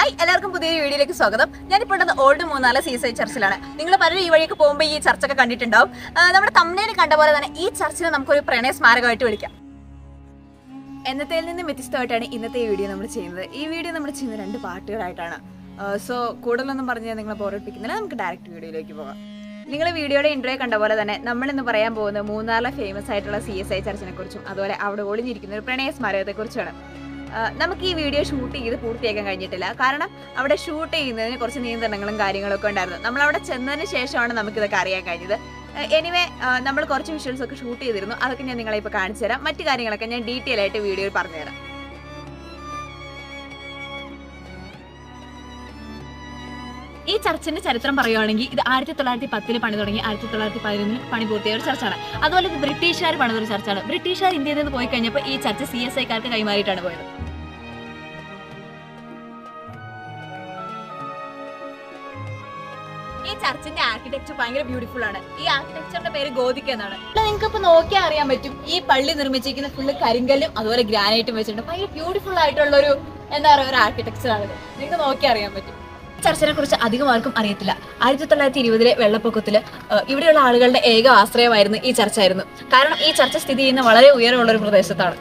hi എല്ലാവർക്കും പുതിയൊരു വീഡിയോയിലേക്ക് സ്വാഗതം ഞാനിപ്പോൾ ഉള്ളത് ഓൾഡ് മൂന്നാല സീസൈഡ് ചർച്ചിലാണ് നിങ്ങൾ പലരും ഈ വഴിയൊക്കെ പോകുമ്പോൾ ഈ ചർച്ചൊക്കെ കണ്ടിട്ടുണ്ടാവും ആ, നമ്മുടെ തമ്മനയിൽ കണ്ട പോലെ തന്നെ ഈ ചർച്ചിനെ നമുക്കൊരു പ്രണയ സ്മാരകമായിട്ട് വിളിക്കാം എന്നത്തേൽ നിന്ന് വ്യത്യസ്തമായിട്ടാണ് ഇന്നത്തെ ഈ വീഡിയോ നമ്മൾ ചെയ്യുന്നത് ഈ വീഡിയോ നമ്മൾ ചെയ്യുന്ന രണ്ട് പാർട്ടുകളായിട്ടാണ് സോ കൂടുതലൊന്നും പറഞ്ഞ് ഞാൻ നിങ്ങളെ ബോറടിപ്പിക്കുന്നില്ല നമുക്ക് ഡയറക്റ്റ് വീഡിയോയിലേക്ക് പോകാം നിങ്ങൾ വീഡിയോയുടെ ഇൻട്രോയെ കണ്ട പോലെ തന്നെ നമ്മൾ ഇന്ന് പറയാൻ പോകുന്നത് മൂന്നാറിലെ ഫേമസ് ആയിട്ടുള്ള സി എസ് ഐ ചർച്ചിനെ കുറിച്ചും അതുപോലെ അവിടെ ഒളിഞ്ഞിരിക്കുന്ന ഒരു പ്രണയ സ്മാരകത്തെക്കുറിച്ചാണ് ആ, നമുക്ക് ഈ വീഡിയോ ഷൂട്ട് ചെയ്ത് പൂർത്തിയാക്കാൻ കഴിഞ്ഞിട്ടില്ല കാരണം അവിടെ ഷൂട്ട് ചെയ്യുന്നതിന് കുറച്ച് നിയന്ത്രണങ്ങളും കാര്യങ്ങളൊക്കെ ഉണ്ടായിരുന്നു നമ്മൾ അവിടെ ചെന്നതിന് ശേഷമാണ് നമുക്കിതൊക്കെ അറിയാൻ കഴിഞ്ഞത് എനിവേ നമ്മൾ കുറച്ച് വിഷ്വൽസ് ഒക്കെ ഷൂട്ട് ചെയ്തിരുന്നു അതൊക്കെ ഞാൻ നിങ്ങളെ ഇപ്പോൾ കാണിച്ചു തരാം മറ്റു കാര്യങ്ങളൊക്കെ ഞാൻ ഡീറ്റെയിൽ ആയിട്ട് വീഡിയോയിൽ പറഞ്ഞുതരാം ഈ ചർച്ചിന്റെ ചരിത്രം പറയുവാണെങ്കിൽ ഇത് ആയിരത്തി തൊള്ളായിരത്തി പത്തിൽ പണി തുടങ്ങി ആയിരത്തി തൊള്ളായിരത്തി പതിനൊന്നിൽ പണി പൂർത്തിയായ ഒരു ചർച്ചാണ് അതുപോലെ ഇത് ബ്രിട്ടീഷുകാർ പണിതൊരു ചർച്ചാണ് ബ്രിട്ടീഷുകാർ ഇന്ത്യയിൽ നിന്ന് പോയി കഴിഞ്ഞപ്പോൾ ഈ ചർച്ച് സി എസ് ഐക്കാർക്ക് കൈമാറിയിട്ടാണ് പോയത് ഈ ചർച്ചിന്റെ ആർക്കിടെക്ചർ ഭയങ്കര ബ്യൂട്ടിഫുൾ ആണ് ഈ ആർക്കിടെക്ചറിന്റെ പേര് ഗോതിക എന്നാണ് നിങ്ങൾക്ക് ഇപ്പൊ നോക്കിയാൽ അറിയാൻ പറ്റും ഈ പള്ളി നിർമ്മിച്ചിരിക്കുന്ന ഫുള്ള് കരിങ്കല്ലും അതുപോലെ ഗ്രാനൈറ്റും വെച്ചിട്ടുണ്ട് ഭയങ്കര ബ്യൂട്ടിഫുൾ ആയിട്ടുള്ള ഒരു എന്താ പറയുക ഒരു ആർക്കിടെക്ചർ ആണ് നിങ്ങൾക്ക് നോക്കിയാൽ അറിയാൻ പറ്റും ചർച്ചിനെ കുറിച്ച് അധികം ആർക്കും അറിയത്തില്ല ആയിരത്തി തൊള്ളായിരത്തി ഇരുപതിലെ വെള്ളപ്പൊക്കത്തിൽ ഇവിടെയുള്ള ആളുകളുടെ ഏക ആശ്രയമായിരുന്നു ഈ ചർച്ചായിരുന്നു കാരണം ഈ ചർച്ച സ്ഥിതി ചെയ്യുന്ന വളരെ ഉയരമുള്ള ഒരു പ്രദേശത്താണ്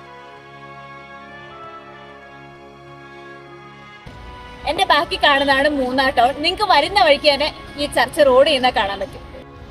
എന്റെ ബാക്കി കാണുന്നതാണ് മൂന്നാർ ടൗൺ നിങ്ങൾക്ക് വരുന്ന വഴിക്ക് തന്നെ ഈ ചർച്ച് റോഡ് ചെയ്യുന്ന കാണാൻ പറ്റും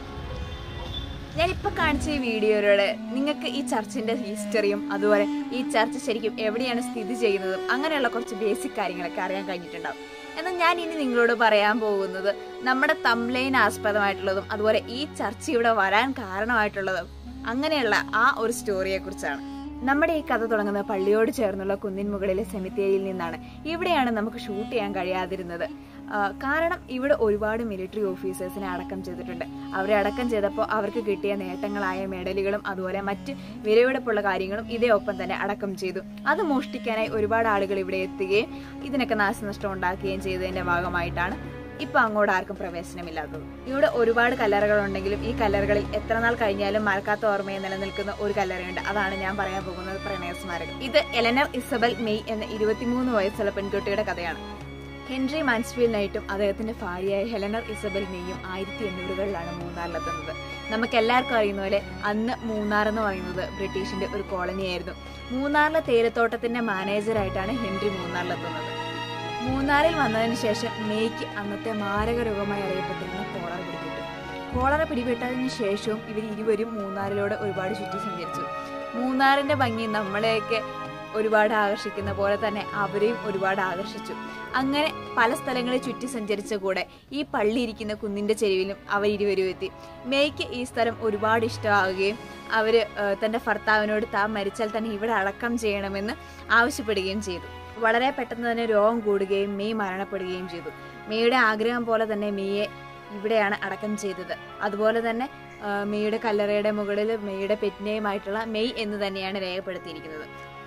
ഞാനിപ്പോൾ കാണിച്ച ഈ വീഡിയോയിലൂടെ നിങ്ങൾക്ക് ഈ ചർച്ചിന്റെ ഹിസ്റ്ററിയും അതുപോലെ ഈ ചർച്ച് ശരിക്കും എവിടെയാണ് സ്ഥിതി ചെയ്യുന്നതും അങ്ങനെയുള്ള കുറച്ച് ബേസിക് കാര്യങ്ങളൊക്കെ അറിയാൻ കഴിഞ്ഞിട്ടുണ്ടാവും എന്നാൽ ഞാൻ ഇനി നിങ്ങളോട് പറയാൻ പോകുന്നത് നമ്മുടെ തംലൈൻ ആസ്പദമായിട്ടുള്ളതും അതുപോലെ ഈ ചർച്ച ഇവിടെ വരാൻ കാരണമായിട്ടുള്ളതും അങ്ങനെയുള്ള ആ ഒരു സ്റ്റോറിയെ കുറിച്ചാണ് നമ്മുടെ ഈ കഥ തുടങ്ങുന്നത് പള്ളിയോട് ചേർന്നുള്ള കുന്നിൻ മുകളിലെ സെമിത്തേരിയിൽ നിന്നാണ് ഇവിടെയാണ് നമുക്ക് ഷൂട്ട് ചെയ്യാൻ കഴിയാതിരുന്നത് ആ, കാരണം ഇവിടെ ഒരുപാട് മിലിറ്ററി ഓഫീസേഴ്സിനെ അടക്കം ചെയ്തിട്ടുണ്ട് അവരെ അടക്കം ചെയ്തപ്പോൾ അവർക്ക് കിട്ടിയ നേട്ടങ്ങളായ മെഡലുകളും അതുപോലെ മറ്റ് വിലയെടുപ്പുള്ള കാര്യങ്ങളും ഇതേ ഒപ്പം തന്നെ അടക്കം ചെയ്തു അത് മോഷ്ടിക്കാനായി ഒരുപാട് ആളുകൾ ഇവിടെ എത്തുകയും ഇതിനൊക്കെ നാശനഷ്ടം ഉണ്ടാക്കുകയും ചെയ്തതിന്റെ ഭാഗമായിട്ടാണ് ഇപ്പൊ അങ്ങോട്ട് ആർക്കും പ്രവേശനമില്ലാത്തത് ഇവിടെ ഒരുപാട് കല്ലറകൾ ഉണ്ടെങ്കിലും ഈ കല്ലറകളിൽ എത്ര നാൾ കഴിഞ്ഞാലും മറക്കാത്ത ഓർമ്മയെ നിലനിൽക്കുന്ന ഒരു കല്ലറയുണ്ട് അതാണ് ഞാൻ പറയാൻ പോകുന്നത് പ്രണയ സ്മാരകം ഇത് എലനർ ഇസബൽ മെയ് എന്ന ഇരുപത്തിമൂന്ന് വയസ്സുള്ള പെൺകുട്ടിയുടെ കഥയാണ് ഹെൻറി മാൻസ്ഫീൽ നൈറ്റും അദ്ദേഹത്തിന്റെ ഭാര്യയായ ഹെലനർ ഇസബൽ മെയ്യും ആയിരത്തി എണ്ണൂറുകളിലാണ് മൂന്നാറിലെത്തുന്നത് നമുക്ക് എല്ലാവർക്കും അറിയുന്ന പോലെ അന്ന് മൂന്നാർ എന്ന് പറയുന്നത് ബ്രിട്ടീഷിന്റെ ഒരു കോളനിയായിരുന്നു മൂന്നാറിലെ തേയിലത്തോട്ടത്തിന്റെ മാനേജറായിട്ടാണ് ഹെൻറി മൂന്നാറിലെത്തുന്നത് മൂന്നാറിൽ വന്നതിന് ശേഷം മേയ്ക്ക് അന്നത്തെ മാരക രോഗമായി അറിയപ്പെട്ടിരുന്ന കോളറ പിടിപെട്ടു കോളറ പിടിപെട്ടതിന് ശേഷവും ഇവർ ഇരുവരും മൂന്നാറിലൂടെ ഒരുപാട് ചുറ്റി സഞ്ചരിച്ചു മൂന്നാറിന്റെ ഭംഗി നമ്മളെയൊക്കെ ഒരുപാട് ആകർഷിക്കുന്ന പോലെ തന്നെ അവരെയും ഒരുപാട് ആകർഷിച്ചു അങ്ങനെ പല സ്ഥലങ്ങളിൽ ചുറ്റി സഞ്ചരിച്ച കൂടെ ഈ പള്ളി ഇരിക്കുന്ന കുന്നിന്റെ ചെരുവിലും അവർ ഇരുവരും എത്തി മേയ്ക്ക് ഈ സ്ഥലം ഒരുപാട് ഇഷ്ടമാവുകയും അവര് ഏഹ്, തന്റെ ഭർത്താവിനോട് താൻ മരിച്ചാൽ തന്നെ ഇവിടെ അടക്കം ചെയ്യണമെന്ന് ആവശ്യപ്പെടുകയും ചെയ്തു വളരെ പെട്ടെന്ന് തന്നെ രോഗം കൂടുകയും മെയ് മരണപ്പെടുകയും ചെയ്തു മെയ്യുടെ ആഗ്രഹം പോലെ തന്നെ മെയ്യെ ഇവിടെയാണ് അടക്കം ചെയ്തത് അതുപോലെ തന്നെ ആ, മെയ്യുടെ കല്ലറയുടെ മുകളിൽ മെയ്യുടെ പെറ്റിനെയുമായിട്ടുള്ള മെയ് എന്ന് തന്നെയാണ് രേഖപ്പെടുത്തിയിരിക്കുന്നത്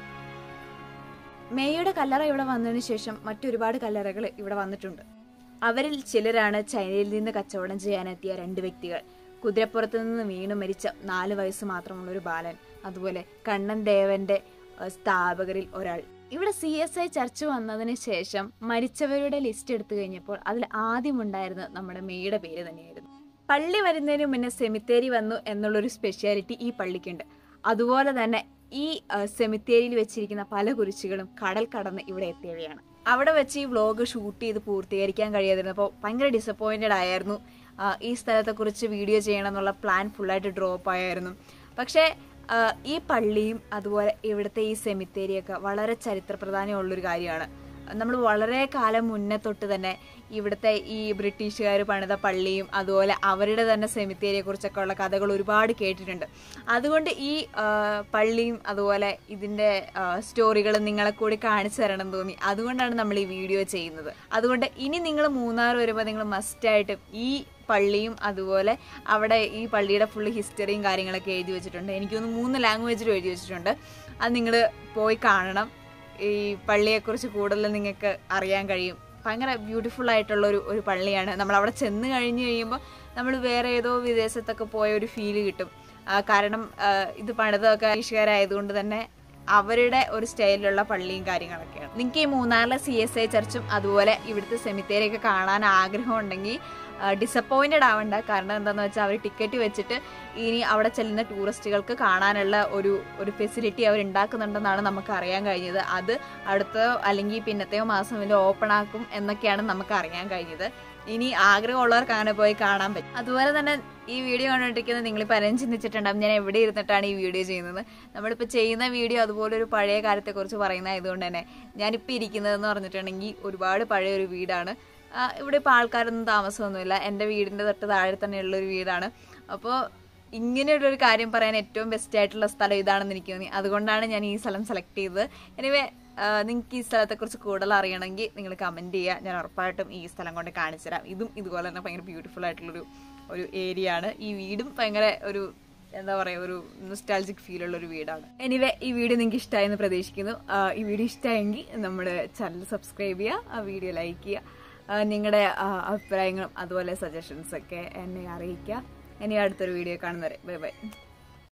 മെയ്യുടെ കല്ലറ ഇവിടെ വന്നതിന് ശേഷം മറ്റൊരുപാട് കല്ലറകൾ ഇവിടെ വന്നിട്ടുണ്ട് അവരിൽ ചിലരാണ് ചൈനയിൽ നിന്ന് കച്ചവടം ചെയ്യാനെത്തിയ രണ്ട് വ്യക്തികൾ കുതിരപ്പുറത്ത് നിന്ന് വീണു മരിച്ച നാല് വയസ്സ് മാത്രമുള്ള ഒരു ബാലൻ അതുപോലെ കണ്ണൻ ദേവന്റെ ആ, സ്ഥാപകരിൽ ഒരാൾ ഇവിടെ സി എസ് ഐ ചർച്ച് വന്നതിന് ശേഷം മരിച്ചവരുടെ ലിസ്റ്റ് എടുത്തു കഴിഞ്ഞപ്പോൾ അതിൽ ആദ്യം ഉണ്ടായിരുന്നത് നമ്മുടെ മെയ്യുടെ പേര് തന്നെയായിരുന്നു പള്ളി വരുന്നതിന് മുന്നേ സെമിത്തേരി വന്നു എന്നുള്ളൊരു സ്പെഷ്യാലിറ്റി ഈ പള്ളിക്കുണ്ട് അതുപോലെ തന്നെ ഈ സെമിത്തേരിയിൽ വെച്ചിരിക്കുന്ന പല കുരിശുകളും കടൽ കടന്ന് ഇവിടെ എത്തിയവയാണ് അവിടെ വെച്ച് ഈ വ്ലോഗ് ഷൂട്ട് ചെയ്ത് പൂർത്തീകരിക്കാൻ കഴിയാതിരുന്നപ്പോൾ ഭയങ്കര ഡിസപ്പോയിന്റഡ് ആയിരുന്നു ആ, ഈ സ്ഥലത്തെക്കുറിച്ച് വീഡിയോ ചെയ്യണം എന്നുള്ള പ്ലാൻ ഫുള്ളായിട്ട് ഡ്രോപ്പ് ആയിരുന്നു പക്ഷേ ആ, ഈ പള്ളിയും അതുപോലെ ഇവിടുത്തെ ഈ സെമിത്തേരിയൊക്കെ വളരെ ചരിത്ര പ്രാധാന്യമുള്ളൊരു കാര്യമാണ് നമ്മൾ വളരെ കാലം മുന്നേ തൊട്ട് തന്നെ ഇവിടുത്തെ ഈ ബ്രിട്ടീഷുകാർ പണിത പള്ളിയും അതുപോലെ അവരുടെ തന്നെ സെമിത്തേരിയെ കുറിച്ചൊക്കെ ഉള്ള കഥകൾ ഒരുപാട് കേട്ടിട്ടുണ്ട് അതുകൊണ്ട് ഈ ആ, പള്ളിയും അതുപോലെ ഇതിൻ്റെ സ്റ്റോറികൾ നിങ്ങളെ കൂടി കാണിച്ചു തരണം എന്ന് തോന്നി അതുകൊണ്ടാണ് നമ്മൾ ഈ വീഡിയോ ചെയ്യുന്നത് അതുകൊണ്ട് ഇനി നിങ്ങൾ മൂന്നാർ വരുമ്പോൾ നിങ്ങൾ മസ്റ്റായിട്ടും ഈ പള്ളിയും അതുപോലെ അവിടെ ഈ പള്ളിയുടെ ഫുള്ള് ഹിസ്റ്ററിയും കാര്യങ്ങളൊക്കെ എഴുതി വെച്ചിട്ടുണ്ട് എനിക്ക് തോന്നുന്നു മൂന്ന് ലാംഗ്വേജിലും എഴുതി വെച്ചിട്ടുണ്ട് അത് നിങ്ങൾ പോയി കാണണം ഈ പള്ളിയെക്കുറിച്ച് കൂടുതൽ നിങ്ങൾക്ക് അറിയാൻ കഴിയും ഭയങ്കര ബ്യൂട്ടിഫുൾ ആയിട്ടുള്ള ഒരു ഒരു പള്ളിയാണ് നമ്മൾ അവിടെ ചെന്ന് കഴിഞ്ഞ് കഴിയുമ്പോൾ നമ്മൾ വേറെ ഏതോ വിദേശത്തൊക്കെ പോയ ഒരു ഫീല് കിട്ടും ആ, കാരണം ആ, ഇത് പണിതൊക്കെ ബ്രിട്ടീഷുകാരായതുകൊണ്ട് തന്നെ അവരുടെ ഒരു സ്റ്റൈലിലുള്ള പള്ളിയും കാര്യങ്ങളൊക്കെയാണ് നിങ്ങൾക്ക് ഈ മൂന്നാറിലെ സി എസ് ഐ ചർച്ചും അതുപോലെ ഇവിടുത്തെ സെമിത്തേരിയൊക്കെ കാണാൻ ആഗ്രഹം ഉണ്ടെങ്കിൽ ഡിസപ്പോയിന്റഡ് ആവണ്ട കാരണം എന്താണെന്ന് വെച്ചാൽ അവർ ടിക്കറ്റ് വെച്ചിട്ട് ഇനി അവിടെ ചെല്ലുന്ന ടൂറിസ്റ്റുകൾക്ക് കാണാനുള്ള ഒരു ഒരു ഫെസിലിറ്റി അവർ ഉണ്ടാക്കുന്നുണ്ടെന്നാണ് നമുക്ക് അറിയാൻ കഴിഞ്ഞത് അത് അടുത്ത അല്ലെങ്കിൽ പിന്നത്തെയോ മാസം ഇതിൽ ഓപ്പൺ ആക്കും എന്നൊക്കെയാണ് നമുക്ക് അറിയാൻ കഴിഞ്ഞത് ഇനി ആഗ്രഹമുള്ളവർക്ക് അങ്ങനെ പോയി കാണാൻ പറ്റും അതുപോലെ തന്നെ ഈ വീഡിയോ കണ്ടുകൊണ്ടിരിക്കുന്ന നിങ്ങൾ പലരും ചിന്തിച്ചിട്ടുണ്ടാകും ഞാൻ എവിടെ ഇരുന്നിട്ടാണ് ഈ വീഡിയോ ചെയ്യുന്നത് നമ്മളിപ്പോൾ ചെയ്യുന്ന വീഡിയോ അതുപോലെ ഒരു പഴയ കാലത്തെക്കുറിച്ച് പറയുന്നതായതുകൊണ്ട് തന്നെ ഞാനിപ്പോൾ ഇരിക്കുന്നതെന്ന് പറഞ്ഞിട്ടുണ്ടെങ്കിൽ ഒരുപാട് പഴയ ഒരു വീടാണ് ആ, ഇവിടെ ഇപ്പോൾ ആൾക്കാരൊന്നും താമസമൊന്നുമില്ല എൻ്റെ വീടിൻ്റെ തൊട്ട് താഴെ തന്നെയുള്ള ഒരു വീടാണ് അപ്പോൾ ഇങ്ങനെയുള്ളൊരു കാര്യം പറയാൻ ഏറ്റവും ബെസ്റ്റ് ആയിട്ടുള്ള സ്ഥലം ഇതാണെന്ന് എനിക്ക് തോന്നി അതുകൊണ്ടാണ് ഞാൻ ഈ സ്ഥലം സെലക്ട് ചെയ്തത് എനിവേ നിങ്ങൾക്ക് ഈ സ്ഥലത്തെക്കുറിച്ച് കൂടുതൽ അറിയണമെങ്കിൽ നിങ്ങൾ കമൻറ്റ് ചെയ്യുക ഞാൻ ഉറപ്പായിട്ടും ഈ സ്ഥലം കൊണ്ട് കാണിച്ചു തരാം ഇതും ഇതുപോലെ തന്നെ ഭയങ്കര ബ്യൂട്ടിഫുൾ ആയിട്ടുള്ളൊരു ഒരു ഏരിയ ആണ് ഈ വീടും ഭയങ്കര ഒരു എന്താ പറയുക ഒരു നൊസ്റ്റാൾജിക് ഫീൽ ഉള്ള ഒരു വീടാണ് എനിവേ ഈ വീഡിയോ നിങ്ങൾക്ക് ഇഷ്ടമായെന്ന് പ്രതീക്ഷിക്കുന്നു ആ, ഈ വീഡിയോ ഇഷ്ടമായെങ്കിൽ നമ്മുടെ ചാനൽ സബ്സ്ക്രൈബ് ചെയ്യുക ആ വീഡിയോ ലൈക്ക് ചെയ്യുക ആ, നിങ്ങളുടെ ആ, അഭിപ്രായങ്ങളും അതുപോലെ സജഷൻസ് ഒക്കെ എന്നെ അറിയിക്കുക ഇനി അടുത്തൊരു വീഡിയോ കാണുന്നവരെ ബൈ ബൈ